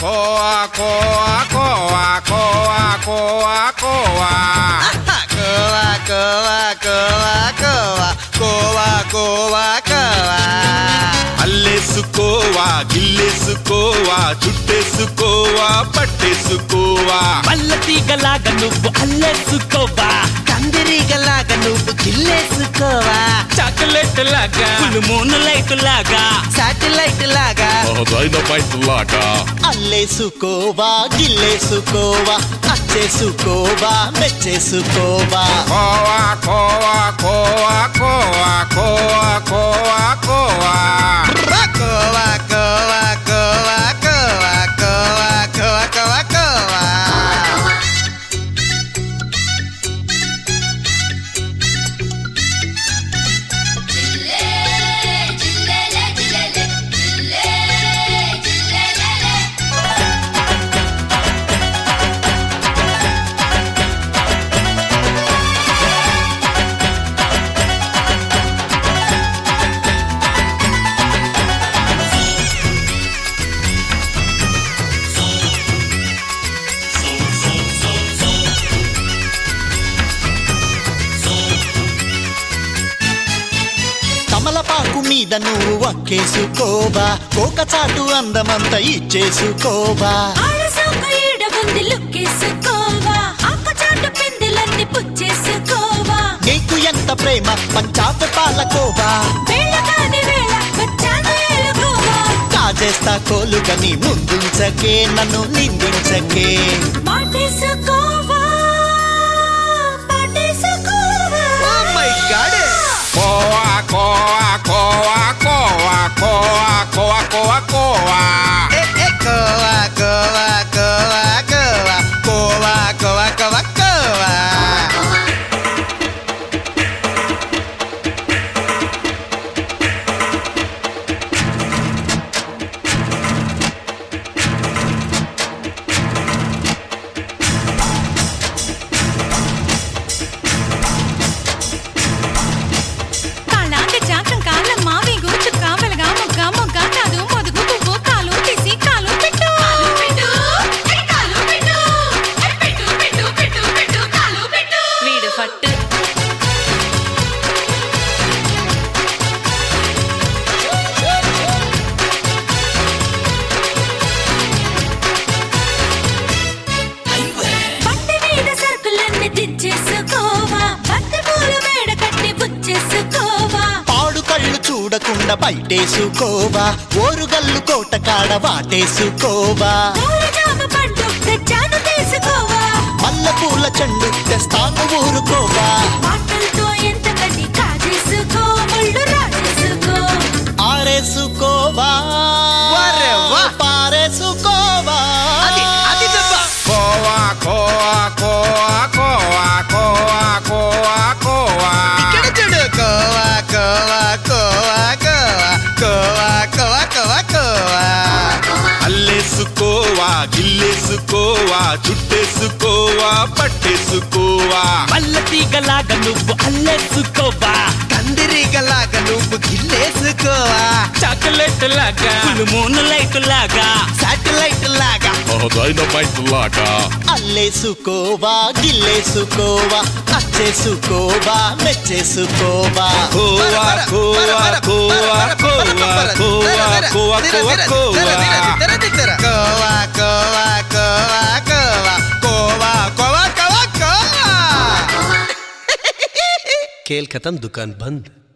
కోవా కోవా కోవా కోవా కోవా కోవా కోవా కోవా కోవా కోవా కోవా కోవా కోవా అల్లేసుకోవా గిల్లేసుకోవా చుట్టేసుకోవా పట్టేసుకోవా పల్ల తీగలాగా నువ్వు అల్లేసుకోవా కందిరీగలాగా నువ్వు గిల్లేసుకోవా చాక్లెట్ లాగా మూను లైట్ లాగా శాటిలైట్ లాగా డైనమైట్ లాగా అల్లేసుకోవా గిల్లేసుకోవా అచ్చేసుకోవా మెచ్చేసుకోవా కోవా కోవా కోవా కోవా కోవా కోవా కోవా కోవా కోవా కోవా కోవా కోవా కోవా కోవా కోవా కమలపాకు మీద నువ్వు వక్కేసుకోవా కోక చాటు అందమంతా ఇచ్చేసుకోవా ఆడసోక ఈడబుంది లుక్కేసుకోవా ఆకుచాటు పిందెలన్నీ పుచ్చేసుకోవా నీకు ఎంత ప్రేమ పంచాప పాలకోవా వేళ కాని వేళ వచ్చాను ఏలుకోవా కాజేస్తా కోలుగని ముందుంచకే నన్ను నిందించకే మాటేసుకోవా పాటేసుకోవా కోవా కోవా కోవా కోవా కోవా కోవా కోవా కోవా ఏ, ఏ, కోవా కోవా కోవా కోవా కోవా కోవా కోవా కోవా కాలాంటి చాకం కాలం మావి గూచు కావలగా మొగ్గ మొగ్గ కాదు మొదుగు పువ్వు కాలు తీసి కాలు పెట్టు వీడు ఫట్టు బండి మీద సరుకులన్నీ తెచ్చేసుకోవా బంతి పూల మేడ కట్టి బుచ్చేసుకోవా పాడు కళ్ళు చూడకుండా బయటేసుకోవా ఓరుగల్లు కోట కాడ వాటేసుకోవా జామ పండు తెచ్చాను తీసుకోవా మల్ల పూల చెండు తెస్తాను ఊరుకోవా మాటలతో ఎంత కట్టి కాజేసుకో ముళ్ళు రాజేసుకో ఆరేసుకోవా వరే వా. పారేసుకోవా కోవా కోవా కోవా కోవా కోవా కోవా కోవా ఇక్కడ చూడు కోవా కోవా కోవా కోవా కోవా కోవా కోవా కోవా అల్లేసుకోవా గిల్లేసుకోవా చుట్టేసుకోవా పట్టేసుకోవా పల్ల తీగలాగా నువ్వు అల్లేసుకోవా కందిరీగలాగా నువ్వు గిల్లేసుకోవా చాక్లెట్ లాగా మూను లైట్ లాగా శాటిలైట్ లాగా డైనమైట్ లాగా అల్లేసుకోవా గిల్లేసుకోవా అచ్చేసుకోవా మెచ్చేసుకోవా కోవా కోవా కోవా కోవా కోవా కోవా కోవా కోవా కోవా కోవా కోవా కోవా కోవా కోవా కోవా కోవా खेल खत्म दुकान बंद